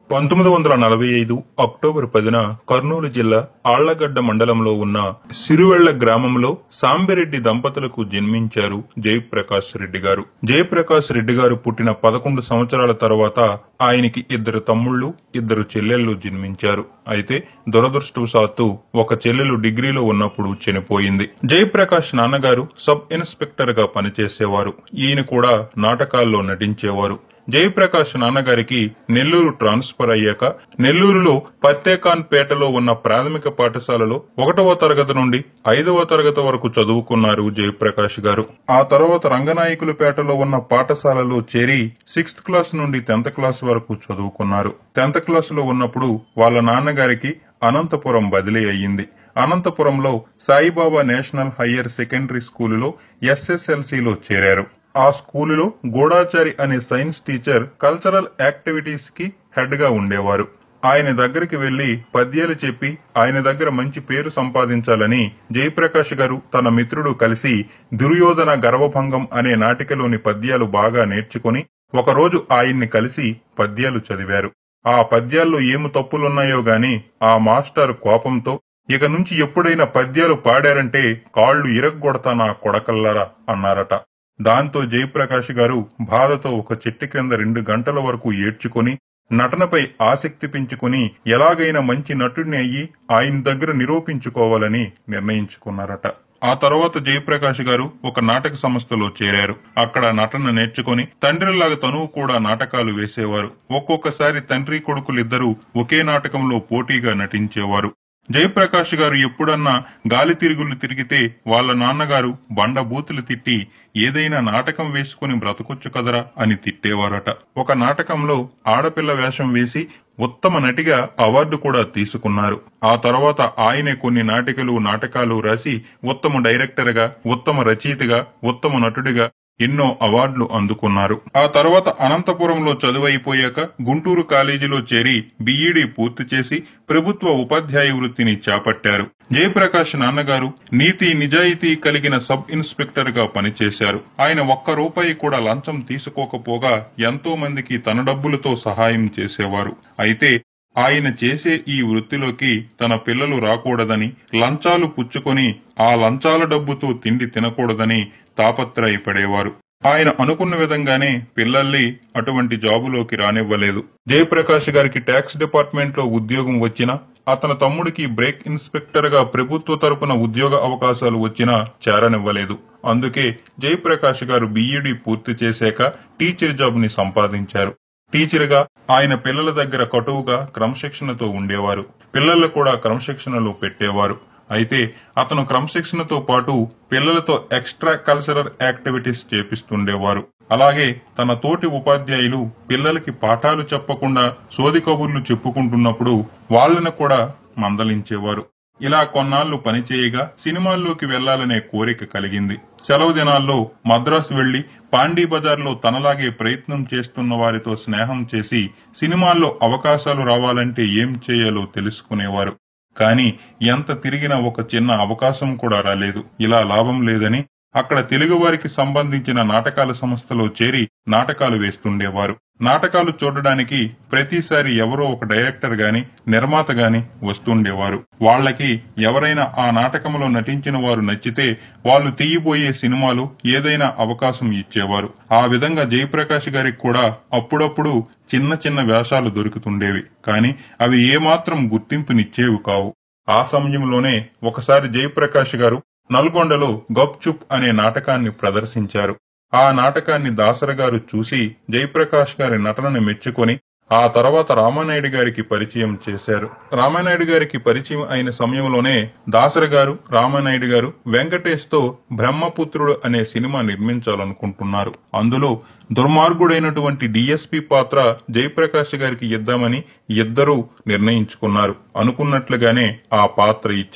పంతొమ్మిది వందల నలభై ఐదు అక్టోబర్ పదిన కర్నూలు జిల్లా ఆళ్లగడ్డ మండలంలో ఉన్న సిరువెళ్ల గ్రామంలో సాంబిరెడ్డి దంపతులకు జన్మించారు జయప్రకాష్ రెడ్డి గారు జయప్రకాష్ రెడ్డి గారు పుట్టిన పదకొండు సంవత్సరాల తర్వాత ఆయనకి ఇద్దరు తమ్ముళ్లు ఇద్దరు చెల్లెళ్లు జన్మించారు అయితే దురదృష్టవశాత్తు ఒక చెల్లెలు డిగ్రీలో ఉన్నప్పుడు చనిపోయింది జయప్రకాష్ నాన్నగారు సబ్ ఇన్స్పెక్టర్ గా పనిచేసేవారు ఈయన కూడా నాటకాల్లో నటించేవారు జయప్రకాష్ నాన్నగారికి నెల్లూరు ట్రాన్స్ఫర్ అయ్యాక నెల్లూరులో పత్తేకాన్ పేటలో ఉన్న ప్రాథమిక పాఠశాలలో ఒకటవ తరగతి నుండి ఐదవ తరగతి వరకు చదువుకున్నారు జయప్రకాష్ గారు ఆ తర్వాత రంగనాయకులపేటలో ఉన్న పాఠశాలలో చేరి సిక్స్త్ క్లాస్ నుండి టెన్త్ క్లాస్ వరకు చదువుకున్నారు టెన్త్ క్లాస్ లో ఉన్నప్పుడు వాళ్ళ నాన్నగారికి అనంతపురం బదిలీ అయ్యింది అనంతపురంలో సాయిబాబా నేషనల్ హయ్యర్ సెకండరీ స్కూలులో ఎస్ఎస్ఎల్సిలో చేరారు ఆ స్కూలులో గూఢాచారి అనే సైన్స్ టీచర్ కల్చరల్ యాక్టివిటీస్ కి హెడ్ గా ఉండేవారు ఆయన దగ్గరికి వెళ్లి పద్యాలు చెప్పి ఆయన దగ్గర మంచి పేరు సంపాదించాలని జయప్రకాష్ గారు తన మిత్రుడు కలిసి దుర్యోధన గర్వభంగం అనే నాటికలోని పద్యాలు బాగా నేర్చుకుని ఒకరోజు ఆయన్ని కలిసి పద్యాలు చదివారు ఆ పద్యాల్లో ఏమి తప్పులున్నాయో గాని ఆ మాస్టర్ కోపంతో ఇక నుంచి ఎప్పుడైనా పద్యాలు పాడారంటే కాళ్లు ఇరగ్గొడతానా కొడకల్లారా అన్నారట దాంతో జయప్రకాష్ గారు బాధతో ఒక చెట్టు క్రింద రెండు గంటల వరకు ఏడ్చుకుని నటనపై ఆసక్తి పెంచుకుని ఎలాగైనా మంచి నటుడిని అయ్యి ఆయన దగ్గర నిరూపించుకోవాలని నిర్ణయించుకున్నారట ఆ తర్వాత జయప్రకాష్ గారు ఒక నాటక సంస్థలో చేరారు అక్కడ నటన నేర్చుకుని తండ్రిలాగా తనువు కూడా నాటకాలు వేసేవారు ఒక్కొక్కసారి తండ్రి కొడుకులిద్దరూ ఒకే నాటకంలో పోటీగా నటించేవారు జయప్రకాష్ గారు ఎప్పుడన్నా గాలి తిరుగులు తిరిగితే వాళ్ళ నాన్నగారు బండ బూతులు తిట్టి ఏదైనా నాటకం వేసుకుని బ్రతకొచ్చు కదరా అని తిట్టేవారట ఒక నాటకంలో ఆడపిల్ల వేషం వేసి ఉత్తమ నటిగా అవార్డు కూడా తీసుకున్నారు ఆ తర్వాత ఆయనే కొన్ని నాటికలు నాటకాలు రాసి ఉత్తమ డైరెక్టర్ గా ఉత్తమ రచయితగా ఉత్తమ నటుడిగా ఎన్నో అవార్డులు అందుకున్నారు ఆ తర్వాత అనంతపురంలో చదువైపోయాక గుంటూరు కాలేజీలో చేరి బీఈడీ పూర్తి చేసి ప్రభుత్వ ఉపాధ్యాయ వృత్తిని చేపట్టారు జయప్రకాష్ నాన్నగారు నీతి నిజాయితీ కలిగిన సబ్ ఇన్స్పెక్టర్ గా పనిచేశారు ఆయన ఒక్క రూపాయి కూడా లంచం తీసుకోకపోగా ఎంతో మందికి తన డబ్బులతో సహాయం చేసేవారు అయితే ఆయన చేసే ఈ వృత్తిలోకి తన పిల్లలు రాకూడదని లంచాలు పుచ్చుకొని ఆ లంచాల డబ్బుతో తిండి తినకూడదని తాపత్రయపడేవారు ఆయన అనుకున్న విధంగానే పిల్లల్ని అటువంటి జాబులోకి రానివ్వలేదు జయప్రకాష్ గారికి ట్యాక్స్ డిపార్ట్మెంట్ లో ఉద్యోగం వచ్చినా అతని తమ్ముడికి బ్రేక్ ఇన్స్పెక్టర్ గా ప్రభుత్వ తరపున ఉద్యోగ అవకాశాలు వచ్చినా చేరనివ్వలేదు అందుకే జయప్రకాష్ గారు బీఈడీ పూర్తి చేశాక టీచర్ జాబ్ ని సంపాదించారు టీచర్ గా ఆయన పిల్లల దగ్గర కటువుగా క్రమశిక్షణతో ఉండేవారు పిల్లలు కూడా క్రమశిక్షణలో పెట్టేవారు అయితే అతను క్రమశిక్షణతో పాటు పిల్లలతో ఎక్స్ట్రా కల్చరల్ యాక్టివిటీస్ చేపిస్తుండేవారు అలాగే తన తోటి ఉపాధ్యాయులు పిల్లలకి పాఠాలు చెప్పకుండా సోది కబుర్లు చెప్పుకుంటున్నప్పుడు వాళ్ళని కూడా మందలించేవారు ఇలా కొన్నాళ్లు పనిచేయగా సినిమాల్లోకి వెళ్లాలనే కోరిక కలిగింది సెలవు దినాల్లో మద్రాసు వెళ్లి పాండీ బజార్లో తనలాగే ప్రయత్నం చేస్తున్న వారితో స్నేహం చేసి సినిమాల్లో అవకాశాలు రావాలంటే ఏం చేయాలో తెలుసుకునేవారు కానీ ఎంత తిరిగినా ఒక చిన్న అవకాశం కూడా రాలేదు ఇలా లాభం లేదని అక్కడ తెలుగువారికి సంబంధించిన నాటకాల సంస్థలో చేరి నాటకాలు వేస్తుండేవారు నాటకాలు చూడడానికి ప్రతిసారి ఎవరో ఒక డైరెక్టర్ గాని నిర్మాత గాని వస్తుండేవారు వాళ్ళకి ఎవరైనా ఆ నాటకంలో నటించిన వారు నచ్చితే వాళ్ళు తీయబోయే సినిమాలు ఏదైనా అవకాశం ఇచ్చేవారు ఆ విధంగా జయప్రకాష్ గారికి కూడా అప్పుడప్పుడు చిన్న చిన్న వేషాలు దొరుకుతుండేవి కానీ అవి ఏమాత్రం గుర్తింపునిచ్చేవి కావు ఆ సమయంలోనే ఒకసారి జయప్రకాష్ గారు నల్గొండలో గప్చుప్ అనే నాటకాన్ని ప్రదర్శించారు ఆ నాటకాన్ని దాసర గారు చూసి జయప్రకాష్ గారి నటనను మెచ్చుకొని ఆ తర్వాత రామానాయుడు గారికి పరిచయం చేశారు రామానాయుడు గారికి పరిచయం అయిన సమయంలోనే దాసర గారు రామానాయుడు గారు వెంకటేష్ తో బ్రహ్మపుత్రుడు అనే సినిమా నిర్మించాలనుకుంటున్నారు అందులో దుర్మార్గుడైనటువంటి డిఎస్పి పాత్ర జయప్రకాష్ గారికి ఇద్దామని ఇద్దరూ నిర్ణయించుకున్నారు అనుకున్నట్లుగానే ఆ పాత్ర ఇచ్చారు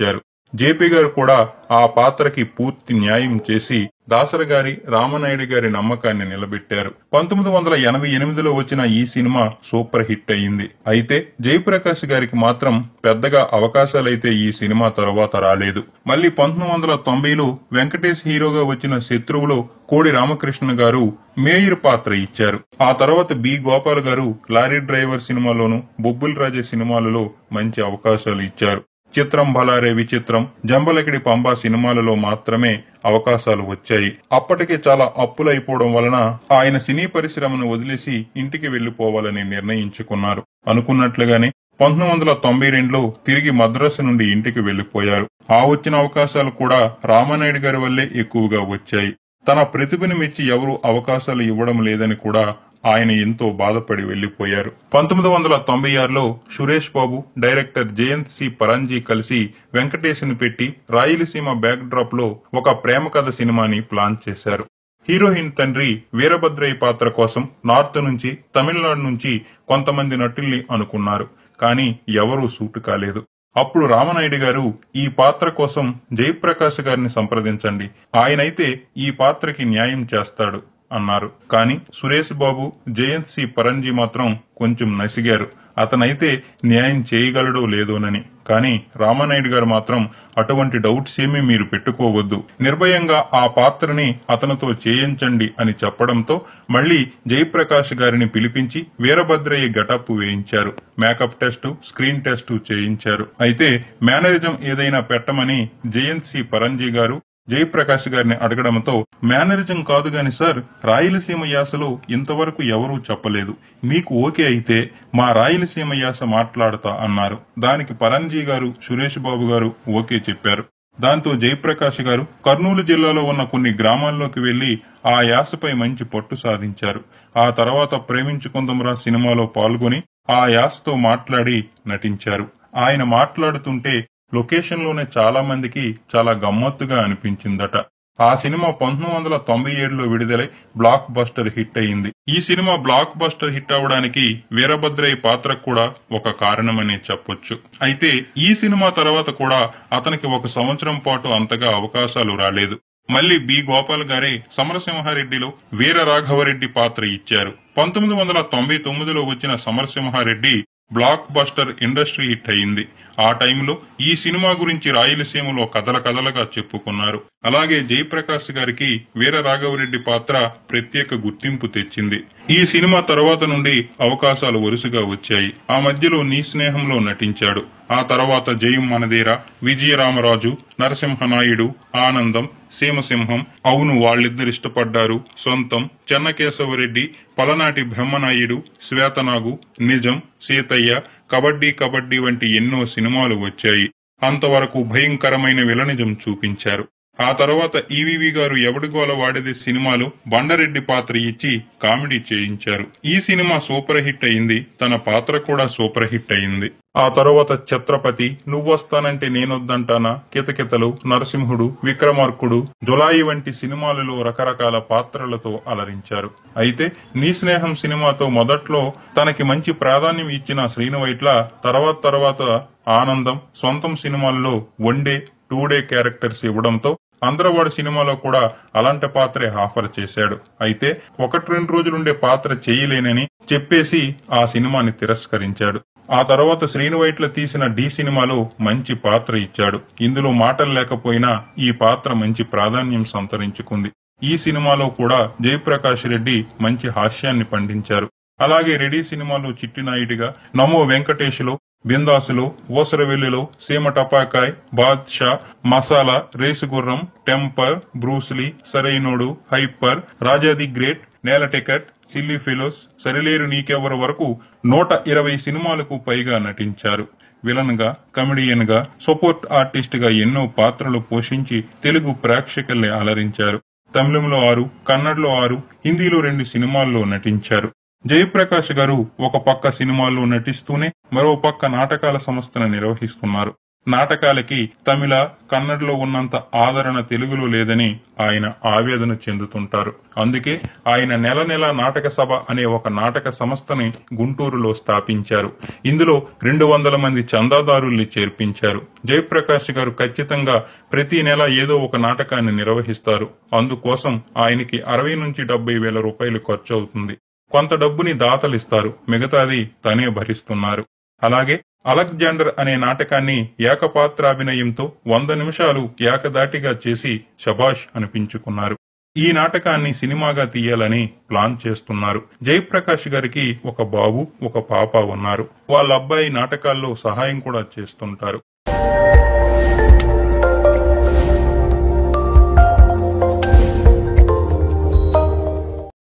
జేపీ గారు కూడా ఆ పాత్రకి పూర్తి న్యాయం చేసి దాసరి గారి రామనాయుడు గారి నమ్మకాన్ని నిలబెట్టారు పంతొమ్మిది వందల ఎనభై ఎనిమిదిలో వచ్చిన ఈ సినిమా సూపర్ హిట్ అయింది అయితే జయప్రకాష్ గారికి మాత్రం పెద్దగా అవకాశాలైతే ఈ సినిమా తరువాత రాలేదు మళ్ళీ పంతొమ్మిది వందల తొంభైలో వెంకటేష్ హీరోగా వచ్చిన శత్రువులో కోడి రామకృష్ణ గారు మేయర్ పాత్ర ఇచ్చారు ఆ తర్వాత బి గోపాల్ గారు లారీ డ్రైవర్ సినిమాలోను బొబ్బుల్ రాజే సినిమాలలో మంచి అవకాశాలు ఇచ్చారు చిత్రం బలారే విచిత్రం జంబలకిడి పంబా సినిమాలలో మాత్రమే అవకాశాలు వచ్చాయి అప్పటికే చాలా అప్పులైపోవడం వలన ఆయన సినీ పరిశ్రమను వదిలేసి ఇంటికి వెళ్లిపోవాలని నిర్ణయించుకున్నారు అనుకున్నట్లుగానే పంతొమ్మిది వందల తొంభై రెండులో తిరిగి మద్రాసు నుండి ఇంటికి వెళ్లిపోయారు ఆ వచ్చిన అవకాశాలు కూడా రామానాయుడు గారి వల్లే ఎక్కువగా వచ్చాయి తన ప్రతిభను మెచ్చి ఎవరు అవకాశాలు ఇవ్వడం లేదని కూడా ఆయన ఎంతో బాధపడి వెళ్లిపోయారు పంతొమ్మిది వందల తొంభై ఆరులో సురేష్ బాబు డైరెక్టర్ జయంత్ సి పరంజీ కలిసి వెంకటేష్ను పెట్టి రాయలసీమ బ్యాక్ డ్రాప్ లో ఒక ప్రేమ కథ సినిమాని ప్లాన్ చేశారు హీరోయిన్ తండ్రి వీరభద్రయ్య పాత్ర కోసం నార్త్ నుంచి తమిళనాడు నుంచి కొంతమంది నటుల్ని అనుకున్నారు కానీ ఎవరూ సూటు కాలేదు అప్పుడు రామనాయుడు గారు ఈ పాత్ర కోసం జయప్రకాష్ గారిని సంప్రదించండి ఆయనైతే ఈ పాత్రకి న్యాయం చేస్తాడు అన్నారు కానీ సురేష్ బాబు జయంత్ సి పరంజీ మాత్రం కొంచెం నసిగారు అతనైతే న్యాయం చేయగలడో లేదోనని కానీ రామానాయుడు గారు మాత్రం అటువంటి డౌట్స్ ఏమీ మీరు పెట్టుకోవద్దు నిర్భయంగా ఆ పాత్రని అతనితో చేయించండి అని చెప్పడంతో మళ్లీ జయప్రకాష్ గారిని పిలిపించి వీరభద్రయ్య గటప్ వేయించారు మేకప్ టెస్ట్ స్క్రీన్ టెస్ట్ చేయించారు అయితే మేనరిజం ఏదైనా పెట్టమని జయంత్ సి పరంజీ గారు జయప్రకాష్ గారిని అడగడంతో మేనరిజం కాదు గాని సార్ రాయలసీమ యాసలో ఇంతవరకు ఎవరూ చెప్పలేదు మీకు ఓకే అయితే మా రాయలసీమ యాస మాట్లాడతా అన్నారు దానికి పరంజీ గారు సురేష్ బాబు గారు ఓకే చెప్పారు దాంతో జయప్రకాష్ గారు కర్నూలు జిల్లాలో ఉన్న కొన్ని గ్రామాల్లోకి వెళ్లి ఆ యాసపై మంచి పట్టు సాధించారు ఆ తర్వాత ప్రేమించుకుందమరా సినిమాలో పాల్గొని ఆ యాసతో మాట్లాడి నటించారు ఆయన మాట్లాడుతుంటే లొకేషన్ లోనే చాలా మందికి చాలా గమ్మత్తుగా అనిపించిందట ఆ సినిమా పంతొమ్మిది వందల తొంభై ఏడులో విడుదలై బ్లాక్ బస్టర్ హిట్ అయింది ఈ సినిమా బ్లాక్ బస్టర్ హిట్ అవడానికి వీరభద్రయ్య పాత్ర కూడా ఒక కారణమని చెప్పొచ్చు అయితే ఈ సినిమా తర్వాత కూడా అతనికి ఒక సంవత్సరం పాటు అంతగా అవకాశాలు రాలేదు మళ్ళీ బి గోపాల్ గారే సమరసింహారెడ్డిలో వీర రాఘవరెడ్డి పాత్ర ఇచ్చారు పంతొమ్మిది వందల తొంభై తొమ్మిదిలో వచ్చిన Samarasimha Reddy blockbuster industry hit అయింది ఆ టైంలో ఈ సినిమా గురించి రాయలసీమలో కథల కథలుగా చెప్పుకున్నారు అలాగే జయప్రకాష్ గారికి వీర రాఘవరెడ్డి పాత్ర ప్రత్యేక గుర్తింపు తెచ్చింది ఈ సినిమా తర్వాత నుండి అవకాశాలు వరుసగా వచ్చాయి ఆ మధ్యలో నీ స్నేహంలో నటించాడు ఆ తర్వాత జయం మనదేరా విజయరామరాజు నరసింహనాయుడు ఆనందం సీమసింహం అవును వాళ్ళిద్దరు ఇష్టపడ్డారు సొంతం చెన్నకేశవరెడ్డి పలనాటి బ్రహ్మనాయుడు శ్వేతనాగు నిజం సీతయ్య కబడ్డీ కబడ్డీ వంటి ఎన్నో సినిమాలు వచ్చాయి అంతవరకు భయంకరమైన విలనిజం చూపించారు ఆ తర్వాత ఈవీవి గారు ఎవడిగోల వాడిది సినిమాలో బండారెడ్డి పాత్ర ఇచ్చి కామెడీ చేయించారు ఈ సినిమా సూపర్ హిట్ అయింది తన పాత్ర కూడా సూపర్ హిట్ అయింది ఆ తర్వాత ఛత్రపతి నువ్వొస్తానంటే నేనొద్దంటానా కితకితలు నరసింహుడు విక్రమార్కుడు జులాయి వంటి సినిమాలలో రకరకాల పాత్రలతో అలరించారు అయితే నీ స్నేహం సినిమాతో మొదట్లో తనకి మంచి ప్రాధాన్యం ఇచ్చిన శ్రీనువైట్ల తర్వాత తర్వాత ఆనందం సొంతం సినిమాల్లో వన్డే టూ డే క్యారెక్టర్స్ ఇవ్వడంతో అందరవాడు సినిమాలో కూడా అలాంటి పాత్రే ఆఫర్ చేశాడు అయితే ఒకటి రెండు రోజులుండే పాత్ర చేయలేనని చెప్పేసి ఆ సినిమాని తిరస్కరించాడు ఆ తర్వాత శ్రీనువైట్ల తీసిన డి సినిమాలో మంచి పాత్ర ఇచ్చాడు ఇందులో మాటలు లేకపోయినా ఈ పాత్ర మంచి ప్రాధాన్యం సంతరించుకుంది ఈ సినిమాలో కూడా జయప్రకాష్ రెడ్డి మంచి హాస్యాన్ని పండించారు అలాగే రెడీ సినిమాలో చిట్టినాయుడిగా నమో వెంకటేష్లో బిందాసులో ఓసరవెల్లిలో Seema Tapakai Baadshah Masala Race Gurram Temper Bruce Lee Sarrainodu Hyper Raja the Great Nela Ticket Silly Fellows Sarileru Neekevvaru వరకు నూట ఇరవై సినిమాలకు పైగా నటించారు విలన్ గా కమెడియన్ గా సపోర్ట్ ఆర్టిస్ట్ గా ఎన్నో పాత్రలు పోషించి తెలుగు ప్రేక్షకుల్ని అలరించారు తమిళంలో ఆరు కన్నడలో ఆరు హిందీలో రెండు సినిమాల్లో నటించారు జయప్రకాష్ గారు ఒక పక్క సినిమాల్లో నటిస్తూనే మరో పక్క నాటకాల సంస్థను నిర్వహిస్తున్నారు నాటకాలకి తమిళ కన్నడలో ఉన్నంత ఆదరణ తెలుగులో లేదని ఆయన ఆవేదన చెందుతుంటారు అందుకే ఆయన నెల నెల నాటక సభ అనే ఒక నాటక సంస్థని గుంటూరులో స్థాపించారు ఇందులో రెండు వందల మంది చందాదారుల్ని చేర్పించారు జయప్రకాష్ గారు ఖచ్చితంగా ప్రతి నెల ఏదో ఒక నాటకాన్ని నిర్వహిస్తారు అందుకోసం ఆయనకి అరవై నుంచి డెబ్బై వేల రూపాయలు ఖర్చు అవుతుంది కొంత డబ్బుని దాతలిస్తారు మిగతాది తనే భరిస్తున్నారు అలాగే అలెగ్జాండర్ అనే నాటకాన్ని ఏకపాత్రాభినయంతో వంద నిమిషాలు ఏకదాటిగా చేసి శబాష్ అనిపించుకున్నారు ఈ నాటకాన్ని సినిమాగా తీయాలని ప్లాన్ చేస్తున్నారు జయప్రకాష్ గారికి ఒక బాబు ఒక పాప ఉన్నారు వాళ్ళ అబ్బాయి నాటకాల్లో సహాయం కూడా చేస్తుంటారు